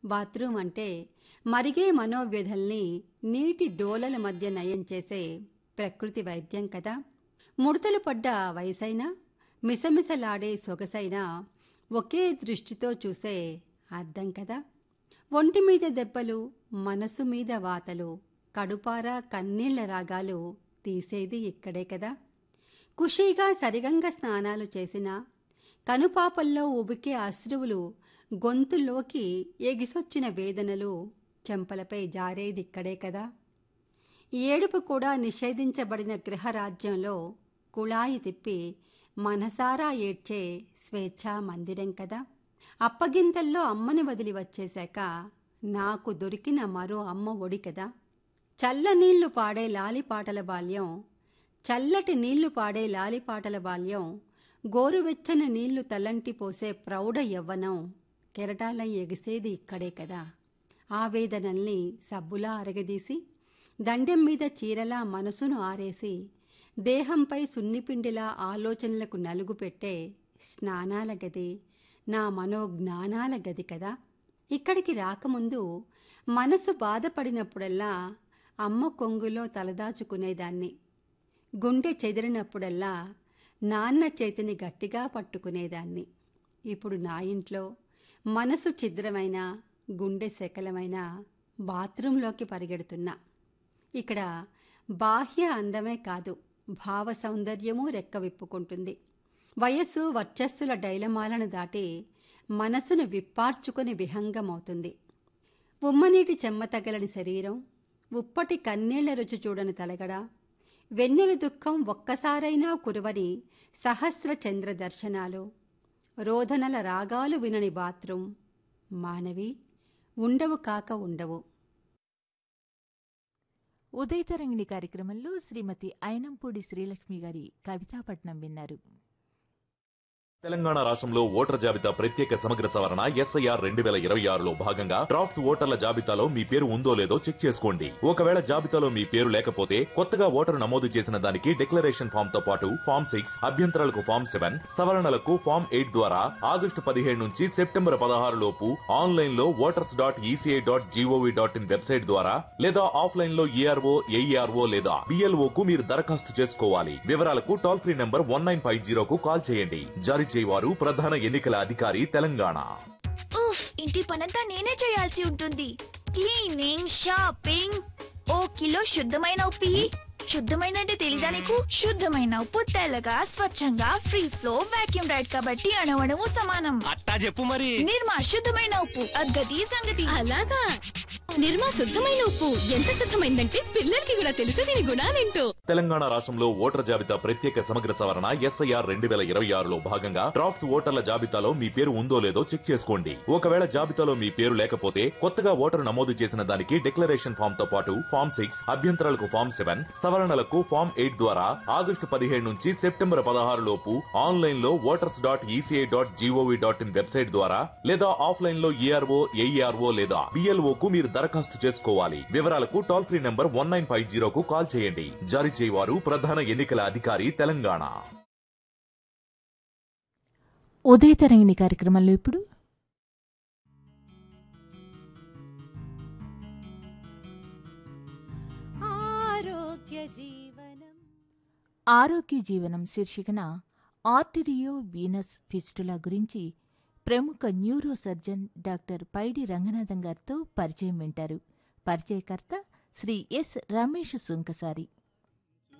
bathroom అంటే మరిగే మనోవ్యధల్ని నీటి డోలల మధ్య నయం చేసే ప్రకృతి వైద్యం కదా ముడతలు పడ్డ వయసైనా మిసమిసలాడే సొగసైనా ఒకే దృష్టితో చూసే అర్థం కదా ఒంటి మీద దెబ్బలు మనసు మీద వాతలు కడుపారా కన్నీళ్ల రాగాలు తీసేది ఇక్కడే కదా ఖుషీగా సరిగంగ స్నానాలు చేసిన కనుపాపల్లో ఉబికే అశ్రువులు గొంతులోకి ఎగిసొచ్చిన వేదనలు చెంపలపై జారేది ఇక్కడే కదా ఏడుపు కూడా నిషేధించబడిన గృహరాజ్యంలో కుళాయి తిప్పి మనసారా ఏడ్చే స్వేచ్ఛా మందిరం కదా అప్పగింతల్లో అమ్మని వదిలి వచ్చేశాక నాకు దొరికిన మరో అమ్మ ఒడి కదా చల్లనీళ్లు పాడే లాలిపాటల బాల్యం చల్లటి నీళ్లు పాడే లాలిపాటల బాల్యం గోరువెచ్చని నీళ్లు తలంటి పోసే ప్రౌఢ యవ్వనం కెరటాలై ఎగిసేది ఇక్కడే కదా ఆవేదనల్ని సబ్బులా అరగదీసి దండెం మీద చీరలా మనసును ఆరేసి దేహంపై సున్నిపిండిలా ఆలోచనలకు నలుగు పెట్టే స్నానాల గది నా మనోజ్ఞానాల గది కదా ఇక్కడికి రాకముందు మనసు బాధపడినప్పుడల్లా అమ్మ కొంగులో తలదాచుకునేదాన్ని గుండె చెదిరినప్పుడల్లా నాన్న చేతిని గట్టిగా పట్టుకునేదాన్ని ఇప్పుడు నా ఇంట్లో మనసు ఛిద్రమైన గుండె శకలమైన బాత్రూంలోకి పరిగెడుతున్నా ఇక్కడ బాహ్య అందమే కాదు భావ సౌందర్యమూ రెక్క విప్పుకుంటుంది వయస్సు వర్చస్సుల డైలమాలను దాటి మనసును విప్పార్చుకొని విహంగమవుతుంది ఉమ్మనీటి చెమ్మ తగలని శరీరం ఉప్పటి కన్నీళ్ల రుచి చూడని తలగడ వెన్నెల దుఃఖం ఒక్కసారైనా కురువని సహస్ర చంద్ర దర్శనాలు రోదనల రాగాలు వినని బాత్రూం మానవి ఉండవు కాక ఉండవు ఉదయతరంగిణి కార్యక్రమంలో శ్రీమతి అయినంపూడి శ్రీలక్ష్మి గారి కవితాపట్నం విన్నారు తెలంగాణ రాష్ట్రంలో ఓటర్ జాబితా ప్రత్యేక సమగ్ర సవరణ ఎస్ఐఆర్ రెండు వేల ఇరవై ఆరులో భాగంగా డ్రాఫ్ట్స్ ఓటర్ల జాబితాలో మీ పేరు ఉందో లేదో చెక్ చేసుకోండి ఒకవేళ జాబితాలో మీ పేరు లేకపోతే కొత్తగా ఓటరు నమోదు చేసిన దానికి డిక్లరేషన్ ఫామ్ తో పాటు ఫామ్ సిక్స్ అభ్యంతరాలకు ఫామ్ సెవెన్ సవరణలకు ఫామ్ ఎయిట్ ద్వారా ఆగస్టు పదిహేడు నుంచి సెప్టెంబర్ పదహారు లోపు ఆన్లైన్ లో voters dot ECI dot GOV dot in website ద్వారా లేదా ఆఫ్లైన్ లో ఏఆర్ఓ ఏఈఆర్ఓ లేదా బిఎల్ఓ కు మీరు దరఖాస్తు చేసుకోవాలి వివరాలకు toll free number one nine five జీరోకు కాల్ చేయండి జారీ చేయవారు ప్రధాన ఎన్నికల అధికారి తెలంగాణ ఉఫ్ ఇంటి పనంతా నేనే చేయాల్సి ఉంటుంది క్లీనింగ్ షాపింగ్ ఓ కిలో శుద్ధమైన ఉప్పి శుద్ధమైన అంటే తెలీదా నీకు శుద్ధమైన ఉప్పు తెల్లగా స్వచ్ఛంగా ఫ్రీ ఫ్లో వాక్యూమ్ రైడ్ కాబట్టి అణవణము సమానం అట్టా చెప్పు మరి నిర్మా శుద్ధమైన ఉప్పు అగ్గది సంగతి అలాగా నిర్మా శుద్ధమైన ఉప్పు ఎంత శుద్ధమైందంటే పిల్లలకి కూడా తెలుసు దీని గుణాలేంటో తెలంగాణ రాష్ట్రంలో ఓటర్ జాబితా ప్రత్యేక సమగ్ర సవరణ ఎస్ఐఆర్ రెండు వేల ఇరవై ఆరులో భాగంగా డ్రాఫ్ట్స్ ఓటర్ల జాబితాలో మీ పేరు ఉందో లేదో చెక్ చేసుకోండి ఒకవేళ జాబితాలో మీ పేరు లేకపోతే కొత్తగా ఓటరు నమోదు చేసిన దానికి డిక్లరేషన్ ఫామ్ తో పాటు ఫామ్ సిక్స్ అభ్యంతరాలకు ఫామ్ సెవెన్ సవరణలకు ఫామ్ ఎయిట్ ద్వారా ఆగస్టు పదిహేడు నుంచి సెప్టెంబర్ పదహారు లోపు ఆన్లైన్ లో voters dot ECI dot GOV dot in website ద్వారా లేదా ఆఫ్లైన్ లో ఏఆర్ఓ ఏఈఆర్ఓ లేదా బిఎల్ఓ కు మీరు దరఖాస్తు చేసుకోవాలి వివరాలకు toll free number one nine five జీరోకు కాల్ చేయండి జారీ చేయవారు ప్రధాన ఎన్నికల అధికారి తెలంగాణ ఉదయతరంగిణి కార్యక్రమంలో ఇప్పుడు ఆరోగ్య జీవనం ఆరోగ్య జీవనం శీర్షికన ఆర్టిరియో వీనస్ ఫిస్టులా గురించి ప్రముఖ neurosurgeon doctor Paidi Ranganatham గారితో పరిచయం వింటారు పరిచయకర్త శ్రీ ఎస్ రమేష్ సుంకసారి